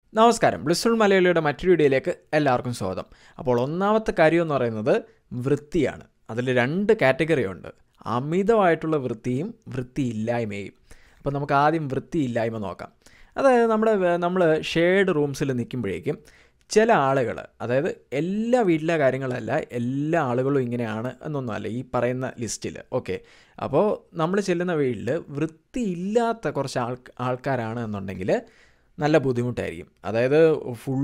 നമസ്കാരം ബ്ലിസ്ഫുൾ മലയാളിയുടെ മറ്റൊരു വീഡിയോയിലേക്ക് എല്ലാവർക്കും സ്വാഗതം അപ്പോൾ ഒന്നാമത്തെ കാര്യം എന്ന് പറയുന്നത് വൃത്തിയാണ് അതിൽ രണ്ട് കാറ്റഗറി ഉണ്ട് അമിതമായിട്ടുള്ള വൃത്തിയും വൃത്തിയില്ലായ്മയും അപ്പോൾ നമുക്ക് ആദ്യം വൃത്തിയില്ലായ്മ നോക്കാം അതായത് നമ്മുടെ നമ്മൾ ഷെയർഡ് റൂംസിൽ നിൽക്കുമ്പോഴേക്കും ചില ആളുകൾ അതായത് എല്ലാ വീട്ടിലെ കാര്യങ്ങളല്ല എല്ലാ ആളുകളും ഇങ്ങനെയാണ് എന്നൊന്നുമല്ല ഈ പറയുന്ന ലിസ്റ്റിൽ ഓക്കെ അപ്പോൾ നമ്മൾ ചെല്ലുന്ന വീട്ടിൽ വൃത്തിയില്ലാത്ത കുറച്ച് ആൾ ആൾക്കാരാണ് എന്നുണ്ടെങ്കിൽ നല്ല ബുദ്ധിമുട്ടായിരിക്കും അതായത് ഫുൾ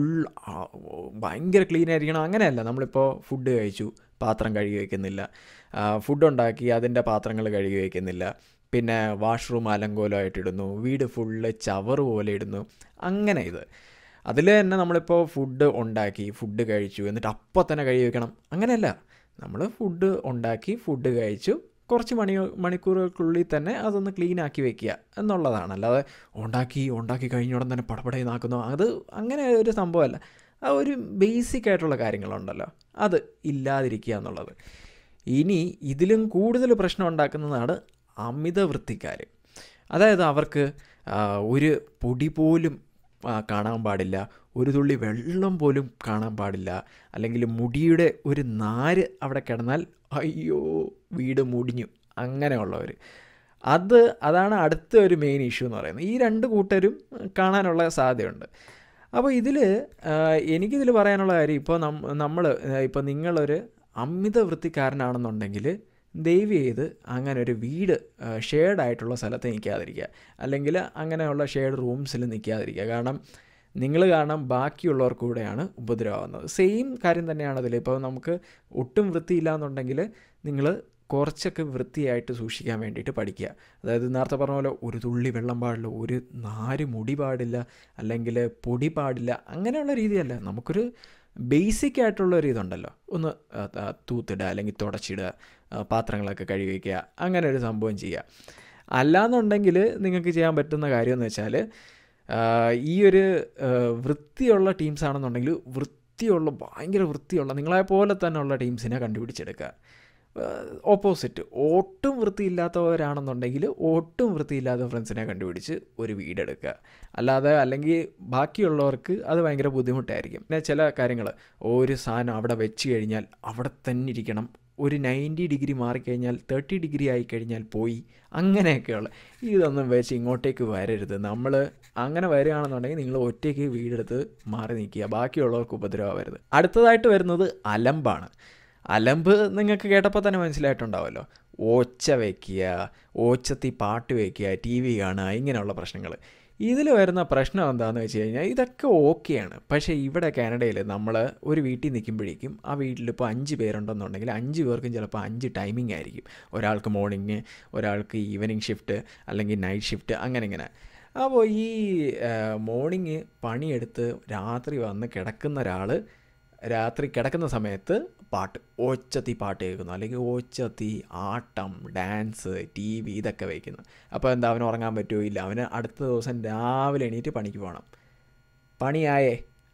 ഭയങ്കര ക്ലീൻ ആയിരിക്കണം അങ്ങനെയല്ല നമ്മളിപ്പോൾ ഫുഡ് കഴിച്ചു പാത്രം കഴുകി വയ്ക്കുന്നില്ല ഫുഡ് ഉണ്ടാക്കി അതിൻ്റെ പാത്രങ്ങൾ കഴുകി വയ്ക്കുന്നില്ല പിന്നെ വാഷ്റൂം അലങ്കോലമായിട്ട് ഇടുന്നു വീട് ഫുള്ള് ചവറ് പോലെ ഇടുന്നു അങ്ങനെ ഇത് അതിൽ തന്നെ നമ്മളിപ്പോൾ ഫുഡ് ഉണ്ടാക്കി ഫുഡ് കഴിച്ചു എന്നിട്ട് അപ്പോൾ തന്നെ കഴുകി വെക്കണം അങ്ങനെയല്ല നമ്മൾ ഫുഡ് ഉണ്ടാക്കി ഫുഡ് കഴിച്ചു കുറച്ച് മണി മണിക്കൂറുകൾക്കുള്ളിൽ തന്നെ അതൊന്ന് ക്ലീൻ ആക്കി വെക്കുക എന്നുള്ളതാണ് അല്ലാതെ ഉണ്ടാക്കി ഉണ്ടാക്കി കഴിഞ്ഞ ഉടൻ തന്നെ പടപടയെന്നാക്കുന്നു അത് അങ്ങനെ ഒരു സംഭവമല്ല ആ ഒരു ബേസിക് ആയിട്ടുള്ള കാര്യങ്ങളുണ്ടല്ലോ അത് ഇല്ലാതിരിക്കുക എന്നുള്ളത് ഇനി ഇതിലും കൂടുതൽ പ്രശ്നം ഉണ്ടാക്കുന്നതാണ് അമിത വൃത്തിക്കാർ അതായത് അവർക്ക് ഒരു പൊടി പോലും കാണാൻ പാടില്ല ഒരു തുള്ളി വെള്ളം പോലും കാണാൻ പാടില്ല അല്ലെങ്കിൽ മുടിയുടെ ഒരു നാര് അവിടെ കിടന്നാൽ അയ്യോ വീട് മുടിഞ്ഞു അങ്ങനെയുള്ളവർ അത് അതാണ് അടുത്ത ഒരു മെയിൻ ഇഷ്യൂ എന്ന് പറയുന്നത് ഈ രണ്ട് കൂട്ടരും കാണാനുള്ള സാധ്യതയുണ്ട് അപ്പോൾ ഇതിൽ എനിക്കിതിൽ പറയാനുള്ള കാര്യം ഇപ്പോൾ നമ്മൾ ഇപ്പോൾ നിങ്ങളൊരു അമിത വൃത്തിക്കാരനാണെന്നുണ്ടെങ്കിൽ ദയവ് ചെയ്ത് അങ്ങനെ ഒരു വീട് ഷെയർഡ് ആയിട്ടുള്ള സ്ഥലത്ത് നിൽക്കാതിരിക്കുക അല്ലെങ്കിൽ അങ്ങനെയുള്ള ഷെയർഡ് റൂംസിൽ നിൽക്കാതിരിക്കുക കാരണം നിങ്ങൾ കാരണം ബാക്കിയുള്ളവർക്ക് കൂടെയാണ് ഉപദ്രവമാകുന്നത് സെയിം കാര്യം തന്നെയാണ് അതിൽ ഇപ്പോൾ നമുക്ക് ഒട്ടും വൃത്തിയില്ല എന്നുണ്ടെങ്കിൽ നിങ്ങൾ കുറച്ചൊക്കെ വൃത്തിയായിട്ട് സൂക്ഷിക്കാൻ വേണ്ടിയിട്ട് പഠിക്കുക അതായത് നേരത്തെ പറഞ്ഞ പോലെ ഒരു തുള്ളി വെള്ളം പാടില്ല ഒരു നാല് മുടി പാടില്ല അല്ലെങ്കിൽ പൊടി പാടില്ല അങ്ങനെയുള്ള രീതിയല്ല നമുക്കൊരു ബേസിക് ആയിട്ടുള്ള ഒരു ഇതുണ്ടല്ലോ ഒന്ന് തൂത്തിടുക അല്ലെങ്കിൽ തുടച്ചിടുക പാത്രങ്ങളൊക്കെ കഴുകി വയ്ക്കുക അങ്ങനെ ഒരു സംഭവം ചെയ്യുക അല്ലാന്നുണ്ടെങ്കിൽ നിങ്ങൾക്ക് ചെയ്യാൻ പറ്റുന്ന കാര്യം എന്ന് വെച്ചാൽ ഈ ഒരു വൃത്തിയുള്ള ടീംസ് ആണെന്നുണ്ടെങ്കിൽ വൃത്തിയുള്ള ഭയങ്കര വൃത്തിയുള്ള നിങ്ങളെ പോലെ തന്നെ ഉള്ള ടീംസിനെ കണ്ടുപിടിച്ചെടുക്കുക ഓപ്പോസിറ്റ് ഒട്ടും വൃത്തിയില്ലാത്തവരാണെന്നുണ്ടെങ്കിൽ ഒട്ടും വൃത്തിയില്ലാത്ത ഫ്രണ്ട്സിനെ കണ്ടുപിടിച്ച് ഒരു വീടെടുക്കുക അല്ലാതെ അല്ലെങ്കിൽ ബാക്കിയുള്ളവർക്ക് അത് ഭയങ്കര ബുദ്ധിമുട്ടായിരിക്കും പിന്നെ ചില കാര്യങ്ങൾ ഒരു സാധനം അവിടെ വെച്ച് കഴിഞ്ഞാൽ അവിടെ തന്നെ ഇരിക്കണം ഒരു നയൻറ്റി ഡിഗ്രി മാറിക്കഴിഞ്ഞാൽ തേർട്ടി ഡിഗ്രി ആയി കഴിഞ്ഞാൽ പോയി അങ്ങനെയൊക്കെയുള്ള ഇതൊന്നും വെച്ച് ഇങ്ങോട്ടേക്ക് വരരുത് നമ്മൾ അങ്ങനെ വരികയാണെന്നുണ്ടെങ്കിൽ നിങ്ങൾ ഒറ്റയ്ക്ക് വീടെടുത്ത് മാറി നിൽക്കുക ബാക്കിയുള്ളവർക്ക് ഉപദ്രവമാവരുത് അടുത്തതായിട്ട് വരുന്നത് അലമ്പാണ് അലമ്പ് നിങ്ങൾക്ക് കേട്ടപ്പോൾ തന്നെ മനസ്സിലായിട്ടുണ്ടാവുമല്ലോ ഓച്ച വയ്ക്കുക ഓച്ചത്തി പാട്ട് വയ്ക്കുക ടി വി കാണുക ഇങ്ങനെയുള്ള പ്രശ്നങ്ങൾ ഇതിൽ വരുന്ന പ്രശ്നം എന്താണെന്ന് വെച്ച് കഴിഞ്ഞാൽ ഇതൊക്കെ ഓക്കെയാണ് പക്ഷേ ഇവിടെ കാനഡയിൽ നമ്മൾ ഒരു വീട്ടിൽ നിൽക്കുമ്പോഴേക്കും ആ വീട്ടിൽ ഇപ്പോൾ അഞ്ച് പേരുണ്ടെന്നുണ്ടെങ്കിൽ അഞ്ച് പേർക്കും ചിലപ്പോൾ അഞ്ച് ടൈമിംഗ് ആയിരിക്കും ഒരാൾക്ക് മോർണിംഗ് ഒരാൾക്ക് ഈവനിങ് ഷിഫ്റ്റ് അല്ലെങ്കിൽ നൈറ്റ് ഷിഫ്റ്റ് അങ്ങനെ ഇങ്ങനെ അപ്പോൾ ഈ മോർണിംഗ് പണിയെടുത്ത് രാത്രി വന്ന് കിടക്കുന്ന ഒരാൾ രാത്രി കിടക്കുന്ന സമയത്ത് പാട്ട് ഓച്ചത്തി പാട്ട് കേൾക്കുന്നു അല്ലെങ്കിൽ ഓച്ചത്തി ആട്ടം ഡാൻസ് ടി വി ഇതൊക്കെ വയ്ക്കുന്നു അപ്പോൾ എന്താ അവന് ഉറങ്ങാൻ പറ്റുമോ ഇല്ല അവന് അടുത്ത ദിവസം രാവിലെ എണീറ്റ് പണിക്ക് പോകണം പണിയായേ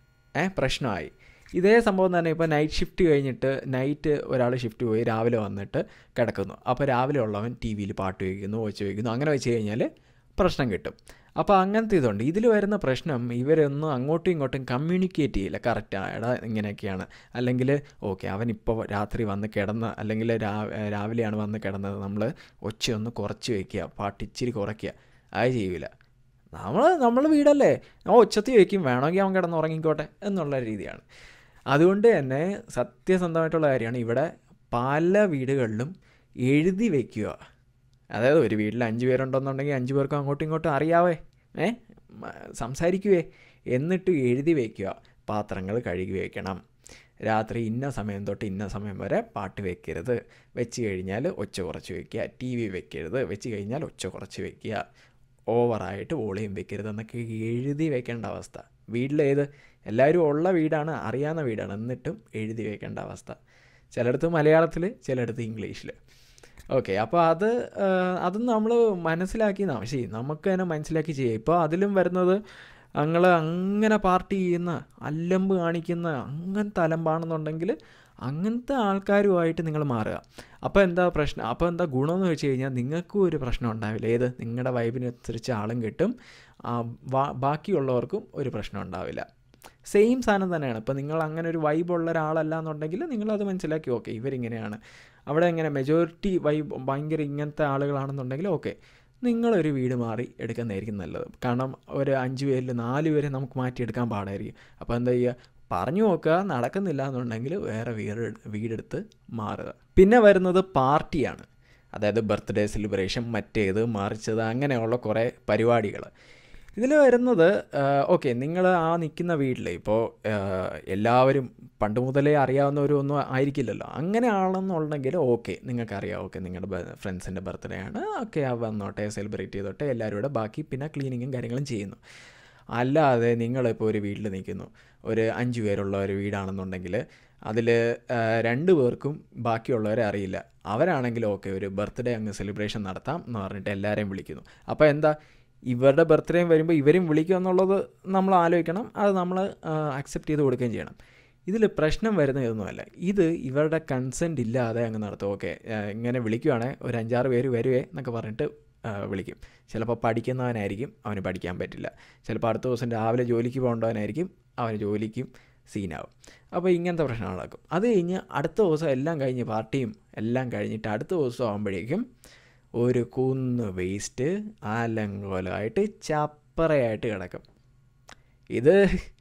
ഏ പ്രശ്നമായി ഇതേ സംഭവം തന്നെ ഇപ്പോൾ നൈറ്റ് ഷിഫ്റ്റ് കഴിഞ്ഞിട്ട് നൈറ്റ് ഒരാൾ ഷിഫ്റ്റ് പോയി രാവിലെ വന്നിട്ട് കിടക്കുന്നു അപ്പോൾ രാവിലെ ഉള്ളവൻ ടി വിയിൽ പാട്ട് വയ്ക്കുന്നു ഓച്ച വയ്ക്കുന്നു അങ്ങനെ വെച്ച് കഴിഞ്ഞാൽ പ്രശ്നം കിട്ടും അപ്പോൾ അങ്ങനത്തെ ഇതുണ്ട് ഇതിൽ വരുന്ന പ്രശ്നം ഇവരൊന്നും അങ്ങോട്ടും ഇങ്ങോട്ടും കമ്മ്യൂണിക്കേറ്റ് ചെയ്യില്ല കറക്റ്റ് എടാ ഇങ്ങനെയൊക്കെയാണ് അല്ലെങ്കിൽ ഓക്കെ അവൻ ഇപ്പോൾ രാത്രി വന്ന് കിടന്ന് അല്ലെങ്കിൽ രാവിലെയാണ് വന്ന് കിടന്നത് നമ്മൾ ഒച്ചയൊന്ന് കുറച്ച് വയ്ക്കുക പാട്ട് ഇച്ചിരി കുറയ്ക്കുക അത് ചെയ്യില്ല നമ്മൾ നമ്മൾ വീടല്ലേ ആ ഒച്ചത്തി വയ്ക്കും വേണമെങ്കിൽ അവൻ കിടന്ന് ഉറങ്ങിക്കോട്ടെ എന്നുള്ള രീതിയാണ് അതുകൊണ്ട് തന്നെ സത്യസന്ധമായിട്ടുള്ള കാര്യമാണ് ഇവിടെ പല വീടുകളിലും എഴുതി വയ്ക്കുക അതായത് ഒരു വീട്ടിൽ അഞ്ച് പേരുണ്ടെന്നുണ്ടെങ്കിൽ അഞ്ച് പേർക്കും അങ്ങോട്ടും ഇങ്ങോട്ടും അറിയാവേ ഏ സംസാരിക്കുവേ എന്നിട്ട് എഴുതി വയ്ക്കുക പാത്രങ്ങൾ കഴുകി വയ്ക്കണം രാത്രി ഇന്ന സമയം തൊട്ട് ഇന്ന സമയം വരെ പാട്ട് വെക്കരുത് വെച്ച് കഴിഞ്ഞാൽ ഒച്ച കുറച്ച് വയ്ക്കുക ടി വി വെക്കരുത് വെച്ച് കഴിഞ്ഞാൽ ഒച്ച കുറച്ച് വയ്ക്കുക ഓവറായിട്ട് വോളിയം വെക്കരുത് എന്നൊക്കെ എഴുതി വെക്കേണ്ട അവസ്ഥ വീട്ടിലേത് എല്ലാവരും ഉള്ള വീടാണ് അറിയാവുന്ന വീടാണ് എന്നിട്ടും എഴുതി വെക്കേണ്ട അവസ്ഥ ചിലയിടത്ത് മലയാളത്തിൽ ചിലയിടത്ത് ഇംഗ്ലീഷിൽ ഓക്കെ അപ്പോൾ അത് അത് നമ്മൾ മനസ്സിലാക്കി പക്ഷേ നമുക്ക് തന്നെ മനസ്സിലാക്കി ചെയ്യാം ഇപ്പോൾ അതിലും വരുന്നത് ഞങ്ങൾ അങ്ങനെ പാർട്ടി ചെയ്യുന്ന അല്ലമ്പ് കാണിക്കുന്ന അങ്ങനത്തെ അലമ്പാണെന്നുണ്ടെങ്കിൽ അങ്ങനത്തെ ആൾക്കാരുമായിട്ട് നിങ്ങൾ മാറുക അപ്പോൾ എന്താ പ്രശ്നം അപ്പോൾ എന്താ ഗുണമെന്ന് വെച്ച് കഴിഞ്ഞാൽ നിങ്ങൾക്കും ഒരു പ്രശ്നം ഉണ്ടാവില്ല ഏത് നിങ്ങളുടെ വൈബിനനുസരിച്ച് ആളും കിട്ടും ആ, ബാ- ബാക്കിയുള്ളവർക്കും ഒരു പ്രശ്നം ഉണ്ടാവില്ല സെയിം സാധനം തന്നെയാണ് ഇപ്പോൾ നിങ്ങൾ അങ്ങനെ ഒരു വൈബുള്ള ഒരാളല്ല എന്നുണ്ടെങ്കിൽ നിങ്ങളത് മനസ്സിലാക്കി ഓക്കെ ഇവരിങ്ങനെയാണ് അവിടെ ഇങ്ങനെ മെജോറിറ്റി വൈബ് ഭയങ്കര ഇങ്ങനത്തെ ആളുകളാണെന്നുണ്ടെങ്കിൽ ഓക്കെ നിങ്ങളൊരു വീട് മാറി എടുക്കുന്നതായിരിക്കും നല്ലത് കാരണം ഒരു അഞ്ച് പേരിൽ നാല് പേരെ നമുക്ക് മാറ്റിയെടുക്കാൻ പാടായിരിക്കും അപ്പോൾ എന്താ ചെയ്യുക പറഞ്ഞു നോക്കുക നടക്കുന്നില്ല എന്നുണ്ടെങ്കിൽ വേറെ വീട് വീടെടുത്ത് മാറുക പിന്നെ വരുന്നത് പാർട്ടിയാണ് അതായത് ബർത്ത്ഡേ സെലിബ്രേഷൻ മറ്റേത് മറിച്ചത് അങ്ങനെയുള്ള കുറേ പരിപാടികൾ ഇതിൽ വരുന്നത് ഓക്കെ നിങ്ങൾ ആ നിൽക്കുന്ന വീട്ടിൽ ഇപ്പോൾ എല്ലാവരും പണ്ട് മുതലേ അറിയാവുന്നവരും ഒന്നും ആയിരിക്കില്ലല്ലോ അങ്ങനെ ആണെന്നുണ്ടെങ്കിൽ ഓക്കെ നിങ്ങൾക്കറിയാം ഓക്കെ നിങ്ങളുടെ ഫ്രണ്ട്സിൻ്റെ ബർത്ത്ഡേ ആണ് ഓക്കെ ആ വന്നോട്ടെ സെലിബ്രേറ്റ് ചെയ്തോട്ടെ എല്ലാവരും കൂടെ ബാക്കി പിന്നെ ക്ലീനിങ്ങും കാര്യങ്ങളും ചെയ്യുന്നു അല്ലാതെ നിങ്ങളിപ്പോൾ ഒരു വീട്ടിൽ നിൽക്കുന്നു ഒരു അഞ്ച് പേരുള്ള ഒരു വീടാണെന്നുണ്ടെങ്കിൽ അതിൽ രണ്ട് പേർക്കും ബാക്കിയുള്ളവരെ അറിയില്ല അവരാണെങ്കിൽ ഓക്കെ ഒരു ബർത്ത്ഡേ അങ്ങ് സെലിബ്രേഷൻ നടത്താം എന്ന് പറഞ്ഞിട്ട് എല്ലാവരെയും വിളിക്കുന്നു അപ്പോൾ എന്താ ഇവരുടെ ബർത്ത്ഡേയും വരുമ്പോൾ ഇവരും വിളിക്കുക എന്നുള്ളത് നമ്മൾ ആലോചിക്കണം അത് നമ്മൾ അക്സെപ്റ്റ് ചെയ്ത് കൊടുക്കുകയും ചെയ്യണം ഇതിൽ പ്രശ്നം വരുന്ന ഇതൊന്നുമല്ല ഇത് ഇവരുടെ കൺസെൻറ്റ് ഇല്ലാതെ അങ്ങ് നടത്തും ഓക്കെ ഇങ്ങനെ വിളിക്കുവാണെങ്കിൽ ഒരു അഞ്ചാറ് പേര് വരുവേ എന്നൊക്കെ പറഞ്ഞിട്ട് ആ, വിളിക്കും ചിലപ്പോൾ പഠിക്കുന്നവനായിരിക്കും അവന് പഠിക്കാൻ പറ്റില്ല ചിലപ്പോൾ അടുത്ത ദിവസം രാവിലെ ജോലിക്ക് പോകേണ്ടവനായിരിക്കും അവന് ജോലിക്കും സീനാവും അപ്പോൾ ഇങ്ങനത്തെ പ്രശ്നം നടക്കും അത് കഴിഞ്ഞ് അടുത്ത ദിവസം എല്ലാം കഴിഞ്ഞ് പാർട്ടിയും എല്ലാം കഴിഞ്ഞിട്ട് അടുത്ത ദിവസം ആകുമ്പോഴേക്കും ഒരു കുന്ന് വേസ്റ്റ് ആലങ്കോലമായിട്ട് ചപ്പറയായിട്ട് കിടക്കും ഇത്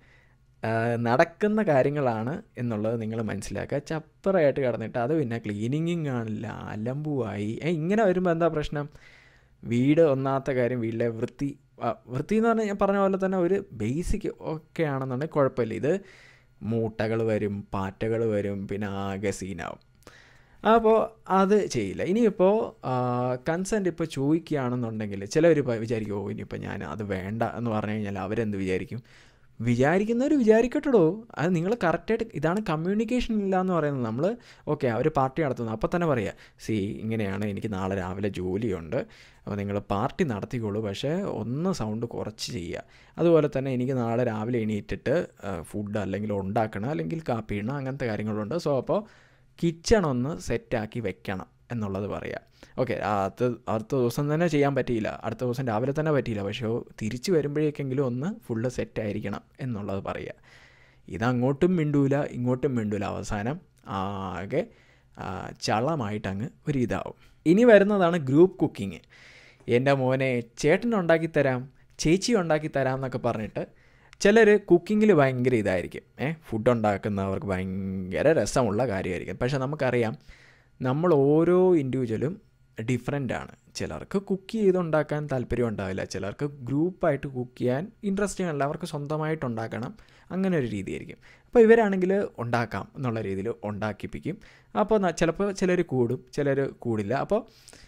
ആ, നടക്കുന്ന കാര്യങ്ങളാണ് എന്നുള്ളത് നിങ്ങൾ മനസ്സിലാക്കുക ചപ്പറായിട്ട് കിടന്നിട്ട് അത് പിന്നെ ക്ലീനിങ്ങും കാണില്ല അലമ്പുമായി ഏ, ഇങ്ങനെ വരുമ്പോൾ എന്താ പ്രശ്നം വീട് ഒന്നാമത്തെ കാര്യം വീട്ടിലെ വൃത്തി ആ, വൃത്തി എന്ന് പറഞ്ഞാൽ ഞാൻ പറഞ്ഞ പോലെ തന്നെ ഒരു ബേസിക് ഒക്കെ ആണെന്നുണ്ടെങ്കിൽ കുഴപ്പമില്ല ഇത് മൂട്ടകൾ വരും പാറ്റകൾ വരും പിന്നെ ആകെ സീനാവും അപ്പോൾ അത് ചെയ്യില്ല ഇനിയിപ്പോൾ കൺസെൻറ്റ് ഇപ്പോൾ ചോദിക്കുകയാണെന്നുണ്ടെങ്കിൽ ചിലവർ വിചാരിക്കും ഓ ഇനിയിപ്പോൾ ഞാൻ അത് വേണ്ട എന്ന് പറഞ്ഞു കഴിഞ്ഞാൽ അവരെന്ത് വിചാരിക്കും വിചാരിക്കുന്നവർ വിചാരിക്കട്ടോ അത് നിങ്ങൾ കറക്റ്റായിട്ട് ഇതാണ് കമ്മ്യൂണിക്കേഷൻ ഇല്ല എന്ന് പറയുന്നത് നമ്മൾ ഓക്കെ അവർ പാർട്ടി നടത്തുന്നു അപ്പോൾ തന്നെ പറയുക സി ഇങ്ങനെയാണ് എനിക്ക് നാളെ രാവിലെ ജോലിയുണ്ട് അപ്പോൾ നിങ്ങൾ പാർട്ടി നടത്തിക്കോളൂ പക്ഷേ ഒന്ന് സൗണ്ട് കുറച്ച് ചെയ്യുക അതുപോലെ തന്നെ എനിക്ക് നാളെ രാവിലെ എണീറ്റിട്ട് ഫുഡ് അല്ലെങ്കിൽ ഉണ്ടാക്കണം അല്ലെങ്കിൽ കാപ്പി ഇടണം അങ്ങനത്തെ കാര്യങ്ങളുണ്ട് സോ അപ്പോൾ കിച്ചൺ ഒന്ന് സെറ്റാക്കി വെക്കണം എന്നുള്ളത് പറയാം ഓക്കെ അടുത്ത അടുത്ത ദിവസം തന്നെ ചെയ്യാൻ പറ്റിയില്ല അടുത്ത ദിവസം രാവിലെ തന്നെ പറ്റിയില്ല പക്ഷേ തിരിച്ച് വരുമ്പോഴേക്കെങ്കിലും ഒന്ന് ഫുള്ള് സെറ്റായിരിക്കണം എന്നുള്ളത് പറയുക ഇതങ്ങോട്ടും മിണ്ടൂല ഇങ്ങോട്ടും മിണ്ടൂല അവസാനം ആകെ ആ, ചളമായിട്ടങ്ങ് ഒരു ഇതാവും ഇനി വരുന്നതാണ് ഗ്രൂപ്പ് കുക്കിങ് എൻ്റെ മോനെ ചേട്ടൻ ഉണ്ടാക്കി തരാം ചേച്ചി ഉണ്ടാക്കി തരാം എന്നൊക്കെ പറഞ്ഞിട്ട് ചിലർ കുക്കിങ്ങിൽ ഭയങ്കര ഇതായിരിക്കും ഏ ഫുഡ് ഉണ്ടാക്കുന്നവർക്ക് ഭയങ്കര രസമുള്ള കാര്യമായിരിക്കും പക്ഷെ നമുക്കറിയാം നമ്മൾ ഓരോ ഇൻഡിവിജ്വലും ഡിഫറെൻ്റ് ആണ് ചിലർക്ക് കുക്ക് ചെയ്തുണ്ടാക്കാൻ താല്പര്യം ഉണ്ടാവില്ല ചിലർക്ക് ഗ്രൂപ്പായിട്ട് കുക്ക് ചെയ്യാൻ ഇൻട്രസ്റ്റിംഗ് അല്ല അവർക്ക് സ്വന്തമായിട്ട് ഉണ്ടാക്കണം അങ്ങനെ ഒരു രീതിയായിരിക്കും അപ്പോൾ ഇവരാണെങ്കിൽ ഉണ്ടാക്കാം എന്നുള്ള രീതിയിൽ ഉണ്ടാക്കിപ്പിക്കും അപ്പോൾ ന- ചിലപ്പോൾ ചിലർ കൂടും ചിലർ കൂടില്ല അപ്പോൾ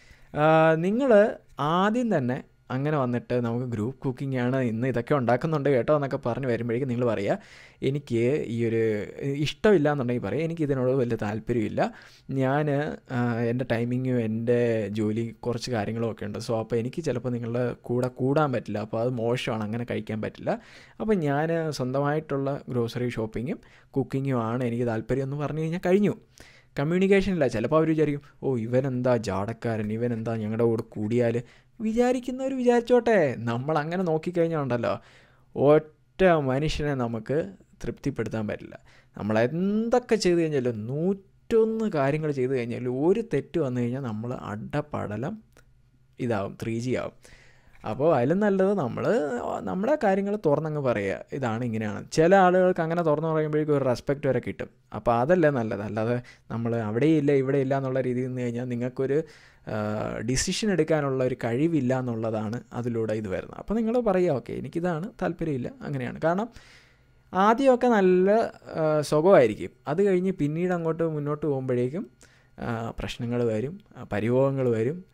നിങ്ങൾ ആദ്യം തന്നെ അങ്ങനെ വന്നിട്ട് നമുക്ക് ഗ്രൂപ്പ് കുക്കിംഗ് ആണ് ഇന്ന് ഇതൊക്കെ ഉണ്ടാക്കുന്നുണ്ട് കേട്ടോ എന്നൊക്കെ പറഞ്ഞ് വരുമ്പോഴേക്കും നിങ്ങൾ പറയുക എനിക്ക് ഈ ഒരു ഇഷ്ടമില്ല എന്നുണ്ടെങ്കിൽ പറയാം എനിക്ക് ഇതിനോട് വലിയ താല്പര്യമില്ല ഞാൻ എൻ്റെ ടൈമിങ്ങും എൻ്റെ ജോലി കുറച്ച് കാര്യങ്ങളും ഒക്കെ ഉണ്ട് സോ അപ്പോൾ എനിക്ക് ചിലപ്പോൾ നിങ്ങളുടെ കൂടെ കൂടാൻ പറ്റില്ല അപ്പോൾ അത് മോശമാണ് അങ്ങനെ കഴിക്കാൻ പറ്റില്ല അപ്പോൾ ഞാൻ സ്വന്തമായിട്ടുള്ള ഗ്രോസറി ഷോപ്പിങ്ങും കുക്കിങ്ങും ആണ് എനിക്ക് താല്പര്യം എന്ന് പറഞ്ഞു കഴിഞ്ഞാൽ കഴിഞ്ഞു കമ്മ്യൂണിക്കേഷൻ ഇല്ല ചിലപ്പോൾ അവർ വിചാരിക്കും ഓ ഇവനെന്താ ജാടക്കാരൻ ഇവനെന്താ ഞങ്ങളുടെ കൂടെ കൂടിയാൽ വിചാരിക്കുന്നവർ വിചാരിച്ചോട്ടെ നമ്മൾ അങ്ങനെ നോക്കിക്കഴിഞ്ഞാൽ ഉണ്ടല്ലോ ഒറ്റ മനുഷ്യനെ നമുക്ക് തൃപ്തിപ്പെടുത്താൻ പറ്റില്ല നമ്മൾ എന്തൊക്കെ ചെയ്ത് കഴിഞ്ഞാലും നൂറ്റൊന്ന് കാര്യങ്ങൾ ചെയ്ത് കഴിഞ്ഞാലും ഒരു തെറ്റ് വന്നു കഴിഞ്ഞാൽ നമ്മൾ അഡപ്പടലം ഇതാവും ത്രീ ജി ആവും അപ്പോൾ അതിലും നല്ലത് നമ്മൾ നമ്മുടെ കാര്യങ്ങൾ തുറന്നങ്ങ് പറയുക ഇതാണ് ഇങ്ങനെയാണ് ചില ആളുകൾക്ക് അങ്ങനെ തുറന്നു പറയുമ്പോഴേക്കും ഒരു റെസ്പെക്റ്റ് വരെ കിട്ടും അപ്പോൾ അതല്ലേ നല്ലത് അല്ലാതെ നമ്മൾ അവിടെയില്ല ഇവിടെ ഇല്ല എന്നുള്ള രീതിയിൽ നിന്ന് കഴിഞ്ഞാൽ നിങ്ങൾക്കൊരു ഡിസിഷൻ എടുക്കാനുള്ള ഒരു കഴിവില്ല എന്നുള്ളതാണ് അതിലൂടെ ഇത് വരുന്നത് അപ്പോൾ നിങ്ങൾ പറയുക ഓക്കെ എനിക്കിതാണ് താല്പര്യമില്ല അങ്ങനെയാണ് കാരണം ആദ്യമൊക്കെ നല്ല സുഖമായിരിക്കും അത് കഴിഞ്ഞ് പിന്നീട് അങ്ങോട്ട് മുന്നോട്ട് പോകുമ്പോഴേക്കും പ്രശ്നങ്ങൾ വരും പരിഭവങ്ങൾ വരും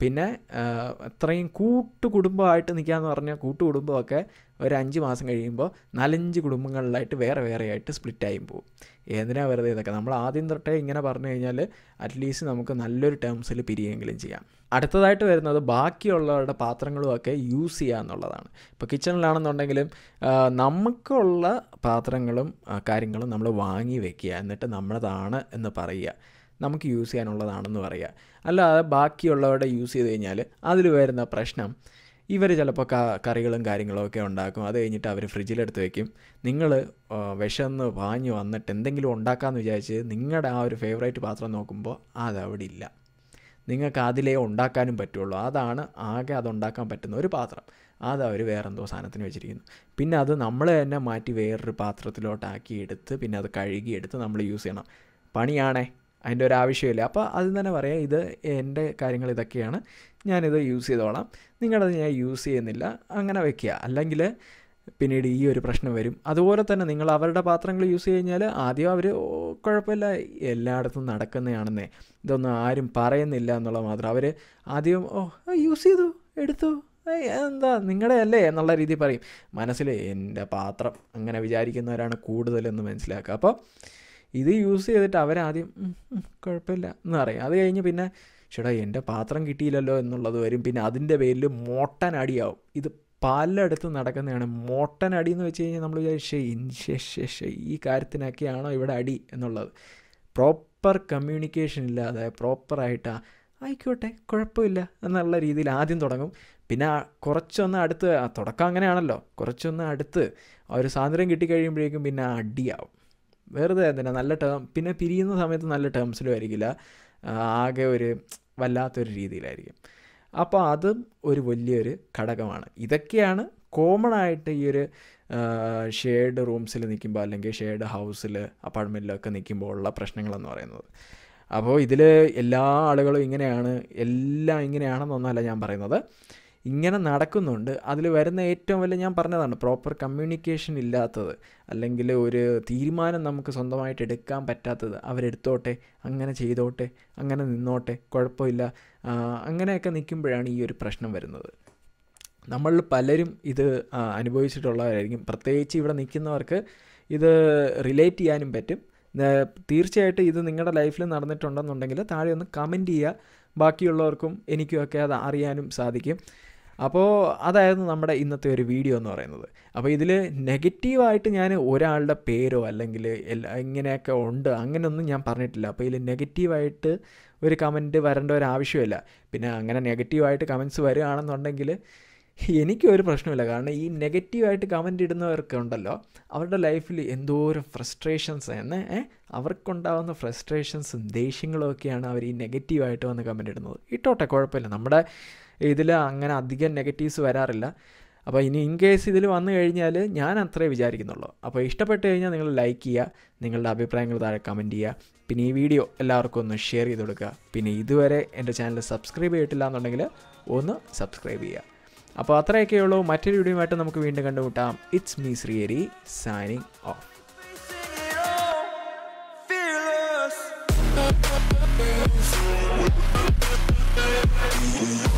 പിന്നെ ആ, അത്രയും കൂട്ടുകുടുംബമായിട്ട് നിൽക്കാന്ന് പറഞ്ഞാൽ കൂട്ടുകുടുംബമൊക്കെ ഒരു അഞ്ച് മാസം കഴിയുമ്പോൾ നാലഞ്ച് കുടുംബങ്ങളിലായിട്ട് വേറെ വേറെ ആയിട്ട് സ്പ്ലിറ്റായും പോകും എന്തിനാ വെറുതെ ഇതൊക്കെ നമ്മൾ ആദ്യം തൊട്ടേ ഇങ്ങനെ പറഞ്ഞു കഴിഞ്ഞാൽ അറ്റ്ലീസ്റ്റ് നമുക്ക് നല്ലൊരു ടേംസിൽ പിരിയെങ്കിലും ചെയ്യാം അടുത്തതായിട്ട് വരുന്നത് ബാക്കിയുള്ളവരുടെ പാത്രങ്ങളുമൊക്കെ യൂസ് ചെയ്യുക എന്നുള്ളതാണ് ഇപ്പോൾ കിച്ചണിലാണെന്നുണ്ടെങ്കിലും ആ, നമുക്കുള്ള പാത്രങ്ങളും ആ, കാര്യങ്ങളും നമ്മൾ വാങ്ങി വെക്കുക എന്നിട്ട് നമ്മളതാണ് എന്ന് പറയുക നമുക്ക് യൂസ് ചെയ്യാനുള്ളതാണെന്ന് പറയുക അല്ലാതെ ബാക്കിയുള്ളവരുടെ യൂസ് ചെയ്ത് കഴിഞ്ഞാൽ അതിൽ വരുന്ന പ്രശ്നം ഇവർ ചിലപ്പോൾ കറികളും കാര്യങ്ങളും ഒക്കെ ഉണ്ടാക്കും അത് കഴിഞ്ഞിട്ട് അവർ ഫ്രിഡ്ജിലെടുത്ത് വെക്കും നിങ്ങൾ വിശന്ന് വാങ്ങി വന്നിട്ട് എന്തെങ്കിലും ഉണ്ടാക്കാമെന്ന് വിചാരിച്ച് നിങ്ങളുടെ ആ ഒരു ഫേവറേറ്റ് പാത്രം നോക്കുമ്പോൾ അത് അവിടെ ഇല്ല നിങ്ങൾക്ക് അതിലേ ഉണ്ടാക്കാനും പറ്റുള്ളൂ അതാണ് ആകെ അത് ഉണ്ടാക്കാൻ പറ്റുന്ന ഒരു പാത്രം അത് അവർ വേറെന്തോ സാധനത്തിന് വെച്ചിരിക്കുന്നു പിന്നെ അത് നമ്മൾ തന്നെ മാറ്റി വേറൊരു പാത്രത്തിലോട്ടാക്കി എടുത്ത് പിന്നെ അത് കഴുകി എടുത്ത് നമ്മൾ യൂസ് ചെയ്യണം പണിയാണേ അതിൻ്റെ ഒരു ആവശ്യമില്ല അപ്പോൾ അത് തന്നെ പറയാം ഇത് എൻ്റെ കാര്യങ്ങൾ ഇതൊക്കെയാണ് ഞാനിത് യൂസ് ചെയ്തോളാം നിങ്ങളത് ഞാൻ യൂസ് ചെയ്യുന്നില്ല അങ്ങനെ വെക്കുക അല്ലെങ്കിൽ പിന്നീട് ഈ ഒരു പ്രശ്നം വരും അതുപോലെ തന്നെ നിങ്ങൾ അവരുടെ പാത്രങ്ങൾ യൂസ് ചെയ്ത് കഴിഞ്ഞാൽ ആദ്യം അവർ കുഴപ്പമില്ല എല്ലായിടത്തും നടക്കുന്നതാണെന്നേ ഇതൊന്നും ആരും പറയുന്നില്ല എന്നുള്ളത് മാത്രം അവർ ആദ്യം ഓ യൂസ് ചെയ്തു എടുത്തു ഏയ് എന്താ നിങ്ങളുടെ അല്ലേ എന്നുള്ള രീതിയിൽ പറയും മനസ്സിൽ എൻ്റെ പാത്രം അങ്ങനെ വിചാരിക്കുന്നവരാണ് കൂടുതലെന്ന് മനസ്സിലാക്കുക അപ്പോൾ ഇത് യൂസ് ചെയ്തിട്ട് അവരാദ്യം "ഉം, ഉം, കുഴപ്പമില്ല എന്ന് പറയും അത് കഴിഞ്ഞ് പിന്നെ ചേട്ടാ എൻ്റെ പാത്രം കിട്ടിയില്ലല്ലോ എന്നുള്ളത് വരും പിന്നെ അതിൻ്റെ പേരിൽ മോട്ടൻ അടിയാവും ഇത് പലയിടത്തും നടക്കുന്നതാണ് മോട്ടൻ അടി എന്ന് വെച്ച് കഴിഞ്ഞാൽ നമ്മൾ വിചാരിച്ചേ ഈ കാര്യത്തിനൊക്കെയാണോ ഇവിടെ അടി എന്നുള്ളത് പ്രോപ്പർ കമ്മ്യൂണിക്കേഷൻ ഇല്ലാതെ പ്രോപ്പറായിട്ട് ആയിക്കോട്ടെ കുഴപ്പമില്ല എന്നുള്ള രീതിയിൽ ആദ്യം തുടങ്ങും പിന്നെ ആ കുറച്ചൊന്ന് അടുത്ത് ആ തുടക്കം അങ്ങനെയാണല്ലോ കുറച്ചൊന്ന് അടുത്ത് ആ ഒരു സ്വാതന്ത്ര്യം കിട്ടിക്കഴിയുമ്പോഴേക്കും പിന്നെ അടിയാവും വെറുതെ എന്തിനാ നല്ല ടേം പിന്നെ പിരിയുന്ന സമയത്ത് നല്ല ടേംസിലും ആയിരിക്കില്ല ആ, ആകെ ഒരു വല്ലാത്തൊരു രീതിയിലായിരിക്കും അപ്പോൾ അതും ഒരു വലിയൊരു ഘടകമാണ് ഇതൊക്കെയാണ് കോമൺ ആയിട്ട് ഈ ഒരു ഷെയർഡ് റൂംസിൽ നിൽക്കുമ്പോൾ അല്ലെങ്കിൽ ഷെയർഡ് ഹൗസിൽ അപ്പാർട്ട്മെൻറ്റിലൊക്കെ നിൽക്കുമ്പോൾ ഉള്ള പ്രശ്നങ്ങളെന്ന് പറയുന്നത് അപ്പോൾ ഇതിൽ എല്ലാ ആളുകളും ഇങ്ങനെയാണ് എല്ലാം ഇങ്ങനെയാണെന്നൊന്നല്ല ഞാൻ പറയുന്നത് ഇങ്ങനെ നടക്കുന്നുണ്ട് അതിൽ വരുന്ന ഏറ്റവും വലിയ ഞാൻ പറഞ്ഞതാണ് പ്രോപ്പർ കമ്മ്യൂണിക്കേഷൻ ഇല്ലാത്തത് അല്ലെങ്കിൽ ഒരു തീരുമാനം നമുക്ക് സ്വന്തമായിട്ട് എടുക്കാൻ പറ്റാത്തത് അവരെടുത്തോട്ടെ അങ്ങനെ ചെയ്തോട്ടെ അങ്ങനെ നിന്നോട്ടെ കുഴപ്പമില്ല ആ, അങ്ങനെയൊക്കെ നിൽക്കുമ്പോഴാണ് ഈ ഒരു പ്രശ്നം വരുന്നത് നമ്മളിൽ പലരും ഇത് ആ, അനുഭവിച്ചിട്ടുള്ളവരായിരിക്കും പ്രത്യേകിച്ച് ഇവിടെ നിൽക്കുന്നവർക്ക് ഇത് റിലേറ്റ് ചെയ്യാനും പറ്റും ന- തീർച്ചയായിട്ടും ഇത് നിങ്ങളുടെ ലൈഫിൽ നടന്നിട്ടുണ്ടെന്നുണ്ടെങ്കിൽ താഴെ ഒന്ന് കമൻറ്റ് ചെയ്യുക ബാക്കിയുള്ളവർക്കും എനിക്കുമൊക്കെ അത് അറിയാനും സാധിക്കും അപ്പോൾ അതായിരുന്നു നമ്മുടെ ഇന്നത്തെ ഒരു വീഡിയോ എന്ന് പറയുന്നത് അപ്പോൾ ഇതിൽ നെഗറ്റീവായിട്ട് ഞാൻ ഒരാളുടെ പേരോ അല്ലെങ്കിൽ എല്ലാ ഇങ്ങനെയൊക്കെ ഉണ്ട് അങ്ങനെയൊന്നും ഞാൻ പറഞ്ഞിട്ടില്ല അപ്പോൾ ഇതിൽ നെഗറ്റീവായിട്ട് ഒരു കമൻറ്റ് വരേണ്ട ഒരു ആവശ്യമില്ല പിന്നെ അങ്ങനെ നെഗറ്റീവായിട്ട് കമൻറ്റ്സ് വരികയാണെന്നുണ്ടെങ്കിൽ എനിക്കൊരു പ്രശ്നമില്ല കാരണം ഈ നെഗറ്റീവായിട്ട് കമൻ്റ് ഇടുന്നവർക്ക് ഉണ്ടല്ലോ അവരുടെ ലൈഫിൽ എന്തോരം ഫ്രസ്ട്രേഷൻസ് എന്ന് ഏ, അവർക്കുണ്ടാകുന്ന ഫ്രസ്ട്രേഷൻസും ദേഷ്യങ്ങളും ഒക്കെയാണ് അവർ ഈ നെഗറ്റീവായിട്ട് വന്ന് കമൻ്റ് ഇടുന്നത് ഇട്ടോട്ടെ കുഴപ്പമില്ല നമ്മുടെ ഇതിൽ അങ്ങനെ അധികം നെഗറ്റീവ്സ് വരാറില്ല അപ്പോൾ ഇനി ഇൻ കേസ് ഇതിൽ വന്നു കഴിഞ്ഞാൽ ഞാൻ അത്രേ വിചാരിക്കുന്നുള്ളൂ അപ്പോൾ ഇഷ്ടപ്പെട്ട് കഴിഞ്ഞാൽ നിങ്ങൾ ലൈക്ക് ചെയ്യുക നിങ്ങളുടെ അഭിപ്രായങ്ങൾ താഴെ കമൻറ്റ് ചെയ്യുക പിന്നെ ഈ വീഡിയോ എല്ലാവർക്കും ഒന്ന് ഷെയർ ചെയ്ത് കൊടുക്കുക പിന്നെ ഇതുവരെ എൻ്റെ ചാനൽ സബ്സ്ക്രൈബ് ചെയ്തിട്ടില്ല എന്നുണ്ടെങ്കിൽ ഒന്ന് സബ്സ്ക്രൈബ് ചെയ്യുക അപ്പോൾ അത്രയൊക്കെയുള്ളൂ മറ്റൊരു വീഡിയോയുമായിട്ട് നമുക്ക് വീണ്ടും കണ്ടുമുട്ടാം ഇറ്റ്സ് മീ ശ്രീയരി സൈനിങ് ഓഫ് Fearless.